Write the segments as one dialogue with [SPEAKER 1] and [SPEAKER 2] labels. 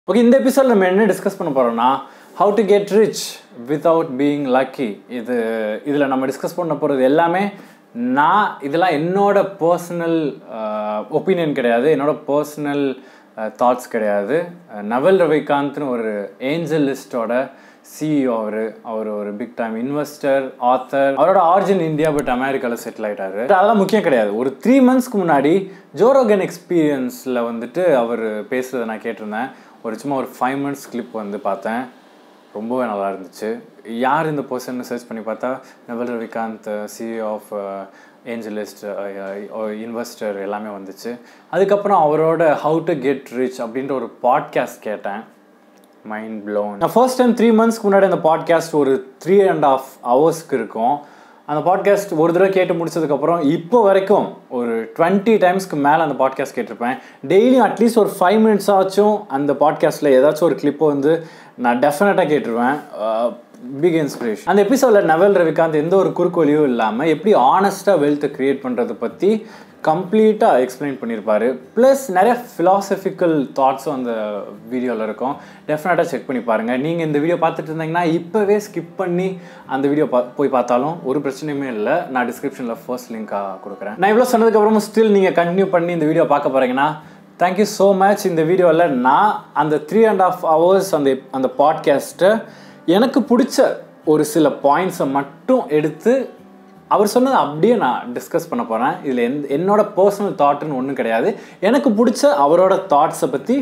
[SPEAKER 1] okay இந்த episode நம்ம என்ன டிஸ்கஸ் பண்ண போகிறோம்னா how to get rich without being lucky இது இதில் நம்ம டிஸ்கஸ் பண்ண போகிறது எல்லாமே நான் இதெல்லாம் என்னோட பர்சனல் ஒப்பீனியன் கிடையாது என்னோட பர்சனல் தாட்ஸ் கிடையாது நவல் ரவிகாந்த்னு ஒரு ஏஞ்சல் லிஸ்டோட சிஇஓ அவர் அவர் ஒரு பிக் டைம் இன்வெஸ்டர் ஆத்தர் அவரோட ஆரிஜின் இந்தியா பட் அமெரிக்காவில் செட்டில் ஆகிட்டாரு அதெல்லாம் முக்கியம் கிடையாது ஒரு த்ரீ மந்த்ஸ்க்கு முன்னாடி ஜோரோகன் எக்ஸ்பீரியன்ஸில் வந்துட்டு அவர் பேசுகிறத நான் கேட்டிருந்தேன் ஒரு சும்மா ஒரு ஃபைவ் மினிட்ஸ் கிளிப் வந்து பார்த்தேன் ரொம்பவே நல்லா இருந்துச்சு யார் இந்த பர்சன் சர்ச் பண்ணி பார்த்தா Naval Ravikant CEO of AngelList investor எல்லாமே வந்துச்சு அதுக்கப்புறம் அவரோட ஹவு டு கெட் ரிச் அப்படின்ற ஒரு பாட்காஸ்ட் கேட்டேன் மைண்ட் ப்ளோன் நான் ஃபர்ஸ்ட் டைம் த்ரீ மந்த்ஸ்க்கு முன்னாடி அந்த பாட்காஸ்ட் ஒரு த்ரீ அண்ட் ஆஃப் ஹவர்ஸ்க்கு இருக்கும் அந்த பாட்காஸ்ட் ஒரு தடவை கேட்டு முடிச்சதுக்கப்புறம் இப்போ வரைக்கும் ஒரு டுவெண்ட்டி டைம்ஸ்க்கு மேலே அந்த பாட்காஸ்ட் கேட்டிருப்பேன் டெய்லியும் அட்லீஸ்ட் ஒரு ஃபைவ் மினிட்ஸ் ஆச்சும் அந்த பாட்காஸ்ட்டில் ஏதாச்சும் ஒரு கிளிப்பை வந்து நான் டெஃபினட்டாக கேட்டுருவேன் பிக் இன்ஸ்பிரேஷன் அந்த எபிசோடில் நவல் ரவிகாந்த் எந்த ஒரு குறுக்கோலியும் இல்லாமல் எப்படி ஆனஸ்ட்டாக வெல்த்தை க்ரியேட் பண்ணுறது பற்றி கம்ப்ளீட்டாக எக்ஸ்பிளைன் பண்ணியிருப்பாரு ப்ளஸ் நிறைய ஃபிலாசபிக்கல் தாட்ஸும் அந்த வீடியோவில் இருக்கும் டெஃபினட்டாக செக் பண்ணி பாருங்கள் நீங்கள் இந்த வீடியோ பார்த்துட்டு இருந்தீங்கன்னா இப்போவே ஸ்கிப் பண்ணி அந்த வீடியோ பா போய் பார்த்தாலும் ஒரு பிரச்சனையுமே இல்லை நான் டிஸ்கிரிப்ஷனில் ஃபர்ஸ்ட் லிங்காக கொடுக்குறேன் நான் இவ்வளோ சொன்னதுக்கப்புறமும் ஸ்டில் நீங்கள் கண்டினியூ பண்ணி இந்த வீடியோ பார்க்க போகிறீங்கன்னா தேங்க்யூ ஸோ மச் இந்த வீடியோவில் நான் அந்த த்ரீ அண்ட் ஆஃப் ஹவர்ஸ் அந்த அந்த பாட்காஸ்ட்டை எனக்கு பிடிச்ச ஒரு சில பாயிண்ட்ஸை மட்டும் எடுத்து அவர் சொன்னதை அப்படியே நான் டிஸ்கஸ் பண்ண போகிறேன் இதில் எந்த என்னோட பர்சனல் தாட்டுன்னு ஒன்றும் கிடையாது எனக்கு பிடிச்ச அவரோட தாட்ஸை பற்றி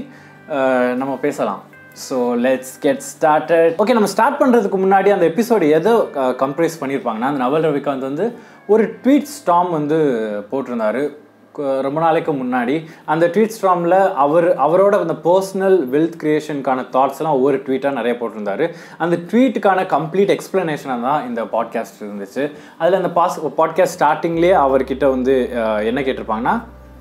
[SPEAKER 1] நம்ம பேசலாம் so let's get started okay நம்ம ஸ்டார்ட் பண்ணுறதுக்கு முன்னாடி அந்த எபிசோடு எதோ கம்ப்ரைஸ் பண்ணியிருப்பாங்கன்னா அந்த நவல் ரவிகாந்த் வந்து ஒரு ட்வீட் ஸ்டாம் வந்து போட்டிருந்தாரு ரொம்ப நாளைக்கு முன்னாடி அந்த ட்வீட் ஸ்ட்ராமில் அவர் அவரோட அந்த பர்சனல் வெல்த் கிரியேஷனுக்கான தாட்ஸ்லாம் ஒவ்வொரு ட்வீட்டாக நிறைய போட்டிருந்தாரு அந்த ட்வீட்டுக்கான கம்ப்ளீட் எக்ஸ்ப்ளனேஷனாக தான் இந்த பாட்காஸ்ட் இருந்துச்சு அதில் அந்த பாஸ் பாட்காஸ்ட் ஸ்டார்டிங்லேயே அவர்கிட்ட வந்து என்ன கேட்டிருப்பாங்கன்னா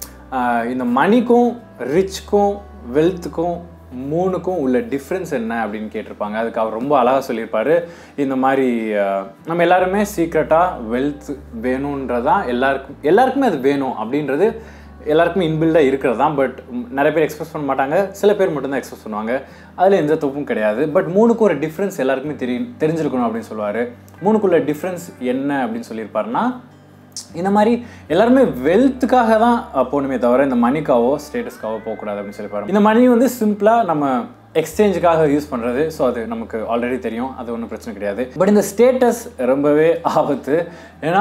[SPEAKER 1] இந்த மணிக்கும் ரிச்க்கும் வெல்த்துக்கும் மூணுக்கும் உள்ள டிஃப்ரென்ஸ் என்ன அப்படின்னு கேட்டிருப்பாங்க அதுக்கு அவர் ரொம்ப அழகாக சொல்லியிருப்பாரு இந்த மாதிரி நம்ம எல்லாருமே சீக்ரெட்டாக வெல்த் வேணுன்றதான் எல்லாருக்கும் எல்லாருக்குமே அது வேணும் அப்படின்றது எல்லாருக்குமே இன்பில்டாக இருக்கிறது தான் பட் நிறைய பேர் எக்ஸ்பிரஸ் பண்ண மாட்டாங்க சில பேர் மட்டும்தான் எக்ஸ்பிரஸ் பண்ணுவாங்க அதில் எந்த தப்பும் கிடையாது பட் மூணுக்கும் ஒரு டிஃப்ரென்ஸ் எல்லாருக்குமே தெரி தெரிஞ்சிருக்கணும் அப்படின்னு சொல்லுவார் மூணுக்குள்ள டிஃப்ரென்ஸ் என்ன அப்படின்னு சொல்லியிருப்பாருன்னா இந்த மாதிரி எல்லாருமே வெல்த்துக்காக தான் போகணுமே தவிர இந்த மணிக்காவோ ஸ்டேட்டஸ்க்காவோ போகக்கூடாது அப்படின்னு சொல்லிப்பாரு இந்த மணி வந்து சிம்பிளாக நம்ம எக்ஸ்சேஞ்சுக்காக யூஸ் பண்ணுறது ஸோ அது நமக்கு ஆல்ரெடி தெரியும் அது ஒன்றும் பிரச்சனை கிடையாது பட் இந்த ஸ்டேட்டஸ் ரொம்பவே ஆபத்து ஏன்னா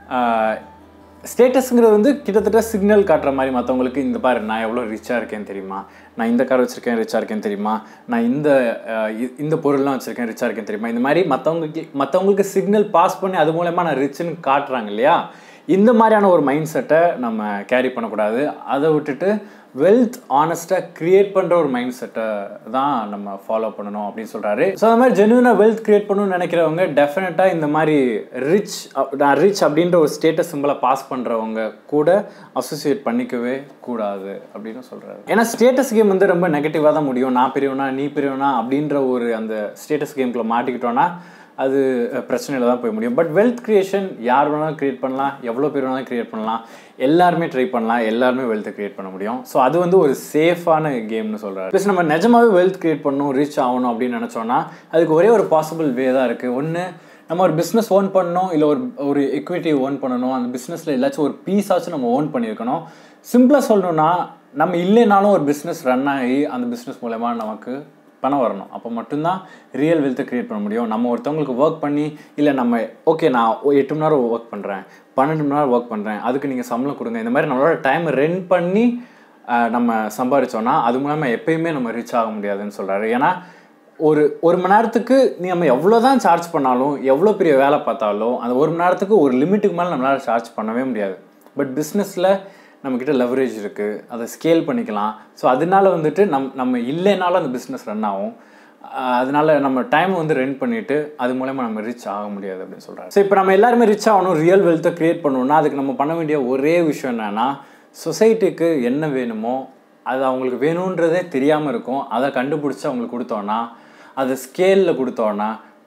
[SPEAKER 1] ஸ்டேட்டஸுங்கிறது வந்து கிட்டத்தட்ட சிக்னல் காட்டுற மாதிரி மற்றவங்களுக்கு இந்த பாரு நான் எவ்வளோ ரிச்சாக இருக்கேன்னு தெரியுமா நான் இந்த கார் வச்சுருக்கேன் ரிச்சாக இருக்கேன்னு தெரியுமா நான் இந்த இந்த பொருள்லாம் வச்சுருக்கேன் ரிச்சாக இருக்கேன்னு தெரியுமா இந்த மாதிரி மற்றவங்களுக்கு மற்றவங்களுக்கு சிக்னல் பாஸ் பண்ணி அது மூலயமா நான் ரிச்சுன்னு காட்டுறாங்க இல்லையா இந்த மாதிரியான ஒரு மைண்ட் செட்டை நம்ம கேரி பண்ணக்கூடாது அதை விட்டுட்டு வெல்த் ஆனஸ்ட்டாக க்ரியேட் பண்ணுற ஒரு மைண்ட் செட்டை தான் நம்ம ஃபாலோ பண்ணணும் அப்படின்னு சொல்கிறாரு ஸோ அந்த மாதிரி ஜென்யூனாக வெல்த் க்ரியேட் பண்ணணும்னு நினைக்கிறவங்க டெஃபினட்டாக இந்த மாதிரி ரிச் நான் ரிச் அப்படின்ற ஒரு ஸ்டேட்டஸ் சிம்பிளை பாஸ் பண்ணுறவங்க கூட அசோசியேட் பண்ணிக்கவே கூடாது அப்படின்னு சொல்கிறாரு ஏன்னா ஸ்டேட்டஸ் கேம் வந்து ரொம்ப நெகட்டிவாக தான் முடியும் நான் பெரியவனா நீ பெரியவனா அப்படின்ற ஒரு அந்த ஸ்டேட்டஸ் கேம்குள்ளே மாட்டிக்கிட்டோன்னா அது பிரச்சனையில் தான் போய் முடியும் பட் வெல்த் க்ரியேஷன் யார் வேணாலும் க்ரியேட் பண்ணலாம் எவ்வளோ பேர் வேணாலும் க்ரியேட் பண்ணலாம் எல்லாருமே ட்ரை பண்ணலாம் எல்லாருமே வெல்த்தை க்ரியேட் பண்ண முடியும் ஸோ அது வந்து ஒரு சேஃபான கேம்னு சொல்கிறாரு ப்ளஸ் நம்ம நிஜமாகவே வெல்த் க்ரியேட் பண்ணணும் ரீச் ஆகணும் அப்படின்னு நினச்சோன்னா அதுக்கு ஒரே ஒரு பாசிபிள் வே தான் இருக்குது ஒன்று நம்ம ஒரு பிஸ்னஸ் ஓன் பண்ணணும் இல்லை ஒரு ஒரு எக்விட்டி ஓன் பண்ணணும் அந்த பிஸ்னஸில் எல்லாச்சும் ஒரு பீஸாச்சும் நம்ம ஓன் பண்ணியிருக்கணும் சிம்பிளாக சொல்லணும்னா நம்ம இல்லைனாலும் ஒரு பிஸ்னஸ் ரன் ஆகி அந்த பிஸ்னஸ் மூலயமா நமக்கு பணம் வரணும் அப்போ மட்டும்தான் ரியல் வெல்த்தை க்ரியேட் பண்ண முடியும் நம்ம ஒருத்தவங்களுக்கு ஒர்க் பண்ணி இல்லை நம்ம ஓகே நான் எட்டு மணி நேரம் ஒர்க் பண்ணுறேன் பன்னெண்டு மணி நேரம் ஒர்க் பண்ணுறேன் அதுக்கு நீங்கள் சம்பளம் கொடுங்க இந்த மாதிரி நம்மளோட டைம் ரென் பண்ணி நம்ம சம்பாரித்தோன்னா அது மூலமாக எப்பயுமே நம்ம ரீச் ஆக முடியாதுன்னு சொல்கிறாரு ஏன்னா ஒரு ஒரு மணி நேரத்துக்கு நீ நம்ம எவ்வளோ தான் சார்ஜ் பண்ணாலும் எவ்வளோ பெரிய வேலை பார்த்தாலும் அந்த ஒரு மணி நேரத்துக்கு ஒரு லிமிட்டுக்கு மேலே நம்மளால் சார்ஜ் பண்ணவே முடியாது பட் பிஸ்னஸில் நம்மக்கிட்ட லெவரேஜ் இருக்குது அதை ஸ்கேல் பண்ணிக்கலாம் ஸோ அதனால வந்துட்டு நம் நம்ம இல்லைனாலும் அந்த பிஸ்னஸ் ரன் ஆகும் அதனால நம்ம டைம் வந்து ரெண்ட் பண்ணிவிட்டு அது மூலயமா நம்ம ரிச் ஆக முடியாது அப்படின்னு சொல்கிறாங்க ஸோ இப்போ நம்ம எல்லாருமே ரிச் ஆகணும் ரியல் வெல்த்தை க்ரியேட் பண்ணணும்னா அதுக்கு நம்ம பண்ண வேண்டிய ஒரே விஷயம் என்னென்னா சொசைட்டிக்கு என்ன வேணுமோ அது அவங்களுக்கு வேணுன்றதே தெரியாமல் இருக்கும் அதை கண்டுபிடிச்சி அவங்களுக்கு கொடுத்தோன்னா அதை ஸ்கேலில் கொடுத்தோன்னா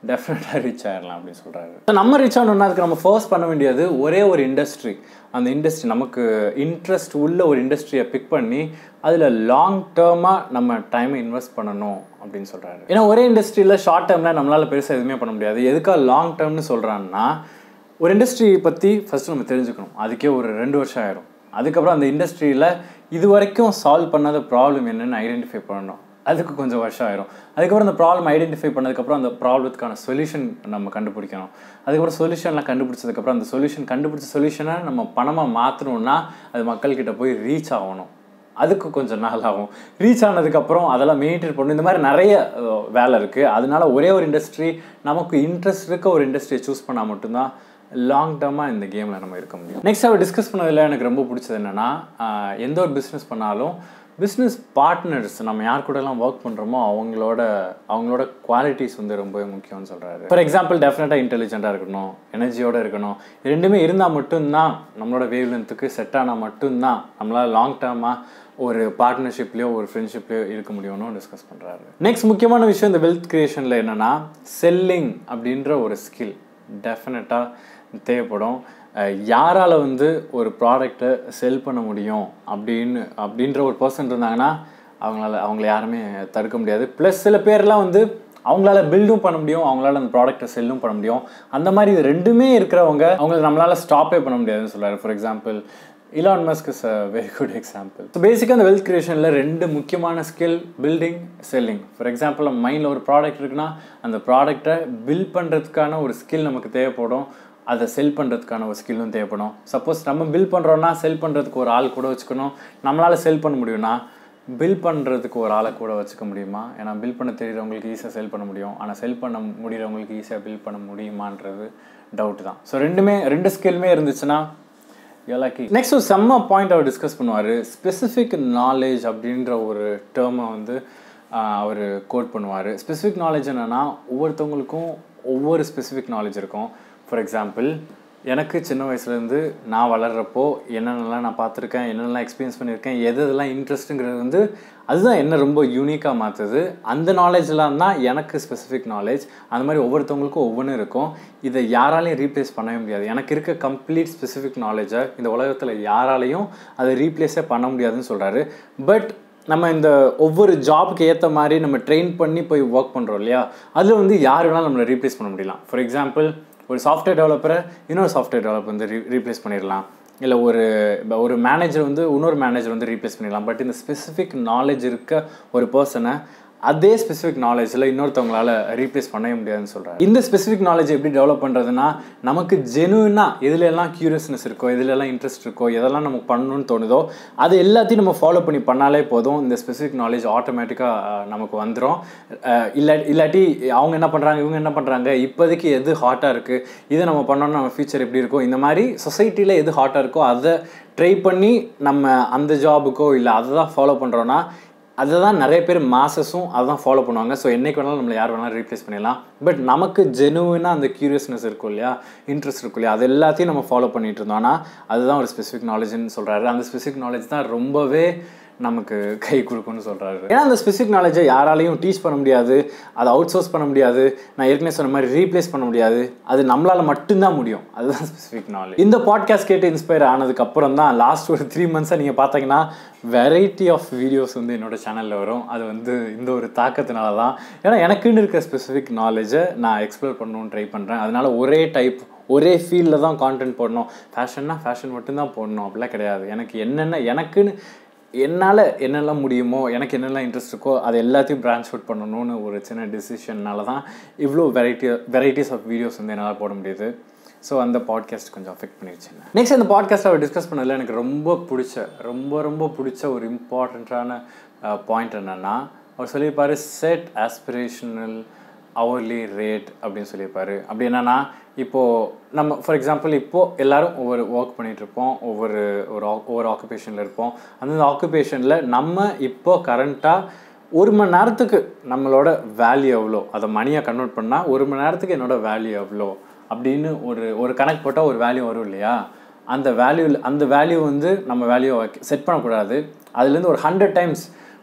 [SPEAKER 1] டெஃபினட்டாக ரீச் ஆயிடலாம் அப்படின்னு சொல்கிறாரு ஸோ நம்ம ரீச் ஆகணும்னா அதுக்கு நம்ம ஃபர்ஸ்ட் பண்ண வேண்டியது ஒரே ஒரு இண்டஸ்ட்ரி அந்த இண்டஸ்ட்ரி நமக்கு இன்ட்ரெஸ்ட் உள்ள ஒரு இண்டஸ்ட்ரியை பிக் பண்ணி அதில் லாங் டேர்மாக நம்ம டைமை இன்வெஸ்ட் பண்ணணும் அப்படின்னு சொல்கிறாரு ஏன்னா ஒரே இண்டஸ்ட்ரியில் ஷார்ட் டேர்மில் நம்மளால் பெருசாக எதுவுமே பண்ண முடியாது எதுக்காக லாங் டேர்ம்னு சொல்கிறான்னா ஒரு இண்டஸ்ட்ரி பற்றி ஃபஸ்ட்டு நம்ம தெரிஞ்சுக்கணும் அதுக்கே ஒரு ரெண்டு வருஷம் ஆயிரும் அதுக்கப்புறம் அந்த இண்டஸ்ட்ரியில் இது வரைக்கும் சால்வ் பண்ணாத ப்ராப்ளம் என்னென்னு ஐடென்டிஃபை பண்ணணும் அதுக்கு கொஞ்சம் வருஷம் ஆயிரும் அதுக்கப்புறம் அந்த ப்ராப்ளம் ஐடென்டிஃபை பண்ணதுக்கப்புறம் அந்த ப்ராப்ளத்துக்கான சொல்யூஷன் நம்ம கண்டுபிடிக்கணும் அதுக்கப்புறம் சொல்யூஷன்லாம் கண்டுபிடிச்சதுக்கப்புறம் அந்த சொல்யூஷன் கண்டுபிடிச்ச சொல்யூஷனை நம்ம பணமாக மாற்றணும்னா அது மக்கள்கிட்ட போய் ரீச் ஆகணும் அதுக்கு கொஞ்சம் நாள் ஆகும் ரீச் ஆனதுக்கப்புறம் அதெல்லாம் மெயின்டைன் பண்ணணும் இந்த மாதிரி நிறைய அஹ், வேலை இருக்குது அதனால ஒரே ஒரு இண்டஸ்ட்ரி நமக்கு இன்ட்ரெஸ்ட் இருக்க ஒரு இண்டஸ்ட்ரியை சூஸ் பண்ணால் மட்டும்தான் லாங் டேர்மாக இந்த கேமில் நம்ம இருக்க முடியும் நெக்ஸ்ட் அவர் டிஸ்கஸ் பண்ணதில் எனக்கு ரொம்ப பிடிச்சது என்னென்னா எந்த ஒரு பிஸ்னஸ் பண்ணாலும் பிஸ்னஸ் பார்ட்னர்ஸ் நம்ம யார் கூடலாம் ஒர்க் பண்ணுறோமோ அவங்களோட அவங்களோட குவாலிட்டிஸ் வந்து ரொம்பவே முக்கியம்னு சொல்கிறாரு ஃபார் எக்ஸாம்பிள் டெஃபினட்டாக இன்டெலிஜென்ட்டாக இருக்கணும் எனர்ஜியோட இருக்கணும் இது ரெண்டுமே இருந்தால் மட்டும்தான் நம்மளோட வேவ் லென்த்துக்கு செட் ஆனால் மட்டும்தான் நம்மளால் லாங் டேர்மாக ஒரு பார்ட்னர்ஷிப்லேயோ ஒரு ஃப்ரெண்ட்ஷிப்லேயோ இருக்க முடியும்னு டிஸ்கஸ் பண்ணுறாரு நெக்ஸ்ட் முக்கியமான விஷயம் இந்த வெல்த் கிரியேஷனில் என்னென்னா செல்லிங் அப்படின்ற ஒரு ஸ்கில் டெஃபினட்டாக தேவைப்படும் அஹ் யாரால வந்து ஒரு ப்ராடக்டை செல் பண்ண முடியும் அப்படின்னு அப்படின்ற ஒரு பர்சன் இருந்தாங்கன்னா அவங்களால அவங்கள யாருமே தடுக்க முடியாது ப்ளஸ் சில பேர்லாம் வந்து அவங்களால பில்டும் பண்ண முடியும் அவங்களால அந்த ப்ராடக்ட்டை செல்லும் பண்ண முடியும் அந்த மாதிரி இது ரெண்டுமே இருக்கிறவங்க அவங்களை நம்மளால ஸ்டாப்பே பண்ண முடியாதுன்னு சொல்றாரு for example Elon Musk is a very good example so பேசிக்காக அந்த வெல்த் கிரியேஷனில் ரெண்டு முக்கியமான skill building selling for example நம்ம மைண்டில் ஒரு ப்ராடக்ட் இருக்குன்னா அந்த ப்ராடக்டை பில்ட் பண்ணுறதுக்கான ஒரு ஸ்கில் நமக்கு தேவைப்படும் அதை செல் பண்ணுறதுக்கான ஒரு ஸ்கில்லும் தேவைப்படும் சப்போஸ் நம்ம பில் பண்ணுறோன்னா செல் பண்ணுறதுக்கு ஒரு ஆள் கூட வச்சுக்கணும் நம்மளால் செல் பண்ண முடியும்னா பில் பண்ணுறதுக்கு ஒரு ஆளை கூட வச்சுக்க முடியுமா ஏன்னா பில் பண்ண தெரியிறவங்களுக்கு ஈஸியாக செல் பண்ண முடியும் ஆனால் செல் பண்ண முடியறவங்களுக்கு ஈஸியாக பில் பண்ண முடியுமான்றது டவுட் தான் ஸோ ரெண்டுமே ரெண்டு ஸ்கில்மே இருந்துச்சுன்னா எல்லாக்கி நெக்ஸ்ட் ஒரு செம்ம பாயிண்ட் அவர் டிஸ்கஸ் பண்ணுவார் ஸ்பெசிஃபிக் நாலேஜ் அப்படின்ற ஒரு டேர்மை வந்து அவர் கோட் பண்ணுவார் ஸ்பெசிஃபிக் நாலேஜ் என்னென்னா ஒவ்வொருத்தவங்களுக்கும் ஒவ்வொரு ஸ்பெசிஃபிக் நாலேஜ் இருக்கும் ஃபார் எக்ஸாம்பிள் எனக்கு சின்ன வயசுலேருந்து நான் வளர்கிறப்போ என்னென்னலாம் நான் பார்த்துருக்கேன் என்னென்னலாம் எக்ஸ்பீரியன்ஸ் பண்ணியிருக்கேன் எது எதெல்லாம் இன்ட்ரெஸ்ட்டுங்கிறது வந்து அதுதான் என்ன ரொம்ப யூனிக்காக மாற்றுது அந்த நாலேஜ்லாம் தான் எனக்கு ஸ்பெசிஃபிக் நாலேஜ் அந்த மாதிரி ஒவ்வொருத்தவங்களுக்கும் ஒவ்வொன்றும் இருக்கும் இதை யாராலையும் ரீப்ளேஸ் பண்ணவே முடியாது எனக்கு இருக்க கம்ப்ளீட் ஸ்பெசிஃபிக் நாலேஜை இந்த உலகத்தில் யாராலையும் அதை ரீப்ளேஸே பண்ண முடியாதுன்னு சொல்கிறாரு பட் நம்ம இந்த ஒவ்வொரு ஜாபுக்கு ஏற்ற மாதிரி நம்ம ட்ரெயின் பண்ணி போய் ஒர்க் பண்ணுறோம் இல்லையா அதில் வந்து யார் வேணாலும் நம்மளை ரீப்ளேஸ் பண்ண முடியலாம் ஃபார் எக்ஸாம்பிள் ஒரு சாஃப்ட்வேர் டெவலப்பரை இன்னொரு சாஃப்ட்வேர் டெவலப்பர் வந்து ரீ ரீப்ளேஸ் பண்ணிடலாம் இல்லை ஒரு இப்ப ஒரு மேனேஜர் வந்து இன்னொரு மேனேஜர் வந்து ரீப்ளேஸ் பண்ணிடலாம் பட் இந்த ஸ்பெசிஃபிக் நாலேஜ் இருக்க ஒரு பர்சனை அதே ஸ்பெசிஃபிக் நாலேஜில் இன்னொருத்தவங்களால ரீப்ளேஸ் பண்ணவே முடியாதுன்னு சொல்கிறாரு இந்த ஸ்பெசிஃபிக் நாலேஜ் எப்படி டெவலப் பண்ணுறதுனா நமக்கு ஜெனுவினாக எதுல எல்லாம் கியூரியஸ்னஸ் இருக்கோ எதுல எல்லாம் இன்ட்ரெஸ்ட் இருக்கோ எதெல்லாம் நமக்கு பண்ணணும்னு தோணுதோ அது எல்லாத்தையும் நம்ம ஃபாலோ பண்ணி பண்ணாலே போதும் இந்த ஸ்பெசிஃபிக் நாலேஜ் ஆட்டோமேட்டிக்காக நமக்கு வந்துடும் இல்லை இல்லாட்டி அவங்க என்ன பண்ணுறாங்க இவங்க என்ன பண்ணுறாங்க இப்போதைக்கு எது ஹாட்டாக இருக்குது இதை நம்ம பண்ணோம்னா நம்ம ஃபியூச்சர் எப்படி இருக்கும் இந்த மாதிரி சொசைட்டியில் எது ஹாட்டாக இருக்கோ அதை ட்ரை பண்ணி நம்ம அந்த ஜாபுக்கோ இல்லை அதை தான் ஃபாலோ பண்ணுறோன்னா அதை தான் நிறைய பேர் மாசஸும் அதை தான் ஃபாலோ பண்ணுவாங்க ஸோ என்னைக்கு வேணாலும் நம்மளை யார் வேணாலும் ரீப்ளேஸ் பண்ணிடலாம் பட் நமக்கு ஜெனுவினாக அந்த கியூரியஸ்னஸ் இருக்கும் இல்லையா இன்ட்ரெஸ்ட் இருக்கும் இல்லையா அது எல்லாத்தையும் நம்ம ஃபாலோ பண்ணிட்டு இருந்தோம்னா அதுதான் ஒரு ஸ்பெசிஃபிக் நாலேஜ்னு சொல்கிறாரு அந்த ஸ்பெசிஃபிக் நாலேஜ் தான் ரொம்பவே நமக்கு கை கொடுக்கும்னு சொல்கிறாரு ஏன்னா அந்த ஸ்பெசிஃபிக் நாலேஜை யாராலையும் டீச் பண்ண முடியாது அதை அவுட் சோர்ஸ் பண்ண முடியாது நான் ஏற்கனவே சொன்ன மாதிரி ரீப்ளேஸ் பண்ண முடியாது அது நம்மளால் மட்டும்தான் முடியும் அதுதான் ஸ்பெசிஃபிக் நாலேஜ் இந்த பாட்காஸ்ட் கேட்டு இன்ஸ்பயர் ஆனதுக்கு அப்புறம் தான் லாஸ்ட் ஒரு த்ரீ மந்த்ஸாக நீங்கள் பார்த்தீங்கன்னா வெரைட்டி ஆஃப் வீடியோஸ் வந்து என்னோட சேனலில் வரும் அது வந்து இந்த ஒரு தாக்கத்தினால தான் ஏன்னா எனக்குன்னு இருக்க ஸ்பெசிஃபிக் நாலேஜை நான் எக்ஸ்ப்ளோர் பண்ணணும்னு ட்ரை பண்ணுறேன் அதனால ஒரே டைப் ஒரே ஃபீல்டில் தான் கான்டென்ட் போடணும் ஃபேஷன்னா ஃபேஷன் மட்டும்தான் போடணும் அப்படிலாம் கிடையாது எனக்கு என்னென்ன எனக்குன்னு என்னால் என்னெல்லாம் முடியுமோ எனக்கு என்னெல்லாம் இன்ட்ரெஸ்ட் இருக்கோ அது எல்லாத்தையும் பிரான்ச் அவுட் பண்ணணும்னு ஒரு சின்ன டிசிஷன்னால தான் இவ்வளோ வெரைட்டி வெரைட்டிஸ் ஆஃப் வீடியோஸ் வந்து என்னால் போட முடியுது ஸோ அந்த பாட்காஸ்ட் கொஞ்சம் அஃபெக்ட் பண்ணிடுச்சுங்க நெக்ஸ்ட் அந்த பாட்காஸ்ட் அவர் டிஸ்கஸ் பண்ணதில் எனக்கு ரொம்ப பிடிச்ச ரொம்ப ரொம்ப பிடிச்ச ஒரு இம்பார்ட்டண்ட்டான பாயிண்ட் என்னென்னா அவர் சொல்லியிருப்பார் செட் ஆஸ்பிரேஷனல் அவர்லி ரேட் அப்படின்னு சொல்லியிருப்பாரு அப்படி என்னன்னா இப்போது நம்ம ஃபார் எக்ஸாம்பிள் இப்போது எல்லாரும் ஒவ்வொரு ஒர்க் பண்ணிகிட்டு இருப்போம் ஒவ்வொரு ஒரு ஆக்- ஒவ்வொரு ஆக்குபேஷனில் இருப்போம் அந்தந்த ஆக்குபேஷனில் நம்ம இப்போ கரண்ட்டாக ஒரு மணி நேரத்துக்கு நம்மளோட வேல்யூ எவ்வளோ அதை மணியாக கன்வெர்ட் பண்ணால் ஒரு மணி நேரத்துக்கு என்னோட வேல்யூ எவ்வளோ அப்படின்னு ஒரு ஒரு கணக்கு போட்டால் ஒரு வேல்யூ வரும் இல்லையா அந்த வேல்யூ அந்த வேல்யூ வந்து நம்ம வேல்யூ செட் பண்ணக்கூடாது அதுலேருந்து ஒரு ஹண்ட்ரட் டைம்ஸ்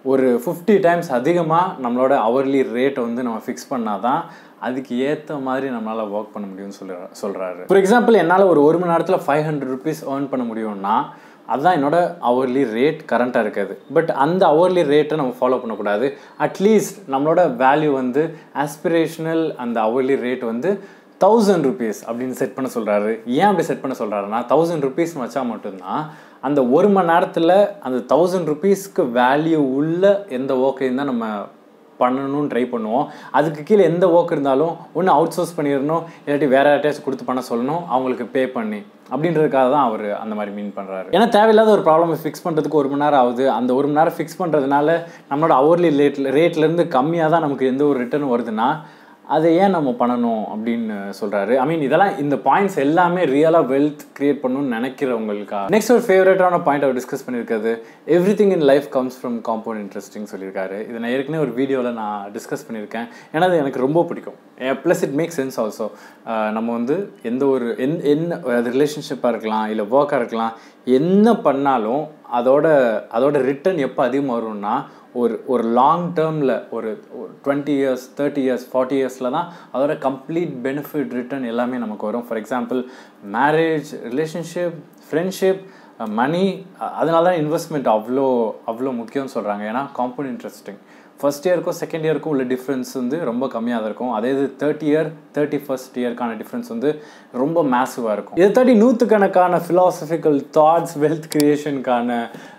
[SPEAKER 1] ஒரு ஃபிஃப்டி டைம்ஸ் அதிகமாக நம்மளோட அவர்லி ரேட்டை வந்து நம்ம ஃபிக்ஸ் பண்ணால் தான் அதுக்கு ஏற்ற மாதிரி நம்மளால் ஒர்க் பண்ண முடியும்னு சொல்ல சொல்கிறாரு ஃபார் எக்ஸாம்பிள் என்னால் ஒரு ஒரு மணி நேரத்தில் ஃபைவ் ஹண்ட்ரட் ருபீஸ் ஏர்ன் பண்ண முடியும்னா அதுதான் என்னோட அவர்லி ரேட் கரண்ட்டாக இருக்காது பட் அந்த அவர்லி ரேட்டை நம்ம ஃபாலோ பண்ணக்கூடாது அட்லீஸ்ட் நம்மளோட வேல்யூ வந்து ஆஸ்பிரேஷனல் அந்த அவர்லி ரேட் வந்து தௌசண்ட் ருபீஸ் அப்படின்னு செட் பண்ண சொல்கிறாரு ஏன் அப்படி செட் பண்ண சொல்கிறாருன்னா தௌசண்ட் ருபீஸ் வச்சா மட்டும்தான் அந்த ஒரு மணி நேரத்தில் அந்த தௌசண்ட் ருபீஸ்க்கு வேல்யூ உள்ள எந்த ஒர்க்கையும் தான் நம்ம பண்ணணும்னு ட்ரை பண்ணுவோம் அதுக்கு கீழே எந்த ஒர்க் இருந்தாலும் ஒன்று அவுட் சோர்ஸ் பண்ணிடணும் இல்லாட்டி வேற யார்ட்டையாச்சும் கொடுத்து பண்ண சொல்லணும் அவங்களுக்கு பே பண்ணி அப்படின்றதுக்காக தான் அவர் அந்த மாதிரி மீன் பண்ணுறாரு ஏன்னா தேவையில்லாத ஒரு ப்ராப்ளம் ஃபிக்ஸ் பண்ணுறதுக்கு ஒரு மணி நேரம் ஆகுது அந்த ஒரு மணி நேரம் ஃபிக்ஸ் பண்ணுறதுனால நம்மளோட அவர்லி ரேட்டில் ரேட்லேருந்து கம்மியாக தான் நமக்கு எந்த ஒரு ரிட்டர்ன் வருதுன்னா அதை ஏன் நம்ம பண்ணணும் அப்படின்னு சொல்கிறாரு ஐ மீன் இதெல்லாம் இந்த பாயிண்ட்ஸ் எல்லாமே ரியலாக வெல்த் கிரியேட் பண்ணணும்னு நினைக்கிறவங்களுக்கா நெக்ஸ்ட் ஒரு ஃபேவரட்டான பாயிண்ட் அவர் டிஸ்கஸ் பண்ணியிருக்காது everything in life comes from compound interesting சொல்லியிருக்காரு இதை நான் ஏற்கனவே ஒரு வீடியோவில் நான் டிஸ்கஸ் பண்ணியிருக்கேன் ஏன்னா அது எனக்கு ரொம்ப பிடிக்கும் plus it make sense also நம்ம வந்து எந்த ஒரு என் என்ன அது ரிலேஷன்ஷிப்பாக இருக்கலாம் இல்லை ஒர்க்காக இருக்கலாம் என்ன பண்ணாலும் அதோட அதோட ரிட்டர்ன் எப்போ அதிகமாக வரும்னா ஒரு ஒரு லாங் டேர்மில் ஒரு twenty years thirty years forty இயர்ஸில் தான் அதோட கம்ப்ளீட் பெனிஃபிட் ரிட்டர்ன் எல்லாமே நமக்கு வரும் for example marriage relationship friendship money அதனால தான் இன்வெஸ்ட்மெண்ட் அவ்வளோ அவ்வளோ முக்கியம்னு சொல்கிறாங்க ஏன்னா காம்பவுண்ட் இன்ட்ரெஸ்டிங் ஃபஸ்ட் இயருக்கும் செகண்ட் இயருக்கும் உள்ள டிஃப்ரென்ஸ் வந்து ரொம்ப கம்மியாக தான் இருக்கும் அதே இது தேர்ட்டி இயர் தேர்ட்டி ஃபஸ்ட் இயர்க்கான டிஃப்ரென்ஸ் வந்து ரொம்ப மேசிவாக இருக்கும் இதை தாண்டி நூற்றுக்கணக்கான ஃபிலாசபிக்கல் தாட்ஸ் வெல்த் கிரியேஷனுக்கான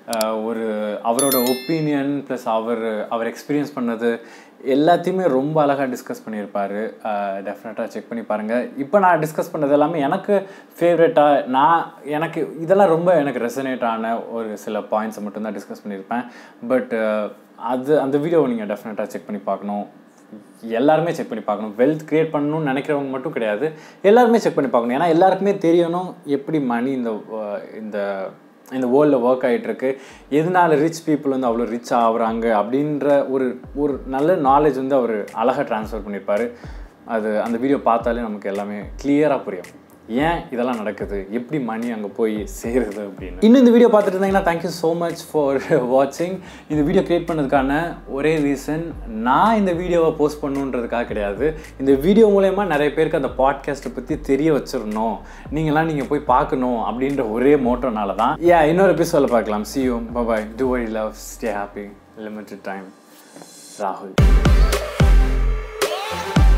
[SPEAKER 1] ஒரு அவரோட ஒப்பீனியன் ப்ளஸ் அவர் அவர் எக்ஸ்பீரியன்ஸ் பண்ணது எல்லாத்தையுமே ரொம்ப அழகாக டிஸ்கஸ் பண்ணியிருப்பார் டெஃபினட்டாக செக் பண்ணி பாருங்கள் இப்போ நான் டிஸ்கஸ் பண்ணது எல்லாமே எனக்கு ஃபேவரட்டாக நான் எனக்கு இதெல்லாம் ரொம்ப எனக்கு ரெசனேட் ஆன ஒரு சில பாயிண்ட்ஸை மட்டும்தான் டிஸ்கஸ் பண்ணியிருப்பேன் பட் அது அந்த வீடியோவை நீங்கள் டெஃபினட்டாக செக் பண்ணி பார்க்கணும் எல்லாருமே செக் பண்ணி பார்க்கணும் வெல்த் க்ரியேட் பண்ணணும்னு நினைக்கிறவங்க மட்டும் கிடையாது எல்லாருமே செக் பண்ணி பார்க்கணும் ஏன்னா எல்லாருக்குமே தெரியணும் எப்படி மணி இந்த இந்த இந்த வேர்ல்டில் ஒர்க் ஆகிட்டுருக்கு எதனால ரிச் பீப்புள் வந்து அவ்வளோ ரிச் ஆகுறாங்க அப்படின்ற ஒரு ஒரு நல்ல நாலேஜ் வந்து அவர் அழகாக ட்ரான்ஸ்ஃபர் பண்ணியிருப்பார் அது அந்த வீடியோ பார்த்தாலே நமக்கு எல்லாமே கிளியராக புரியும் ஏன் இதெல்லாம் நடக்குது எப்படி மணி அங்கே போய் சேருது அப்படின்னு இன்னும் இந்த வீடியோ பார்த்துட்டு இருந்தீங்கன்னா தேங்க்யூ ஸோ மச் ஃபார் வாட்சிங் இந்த வீடியோ க்ரியேட் பண்ணதுக்கான ஒரே ரீசன் நான் இந்த வீடியோவை போஸ்ட் பண்ணுன்றதுக்காக கிடையாது இந்த வீடியோ மூலயமா நிறைய பேருக்கு அந்த பாட்காஸ்ட்டை பற்றி தெரிய வச்சிடணும் நீங்களாம் நீங்கள் போய் பார்க்கணும் அப்படின்ற ஒரே மோட்டோனால தான் ஏன் இன்னொரு எபிசோடில் பார்க்கலாம் see you bye do worry love stay happy limited time ராகுல்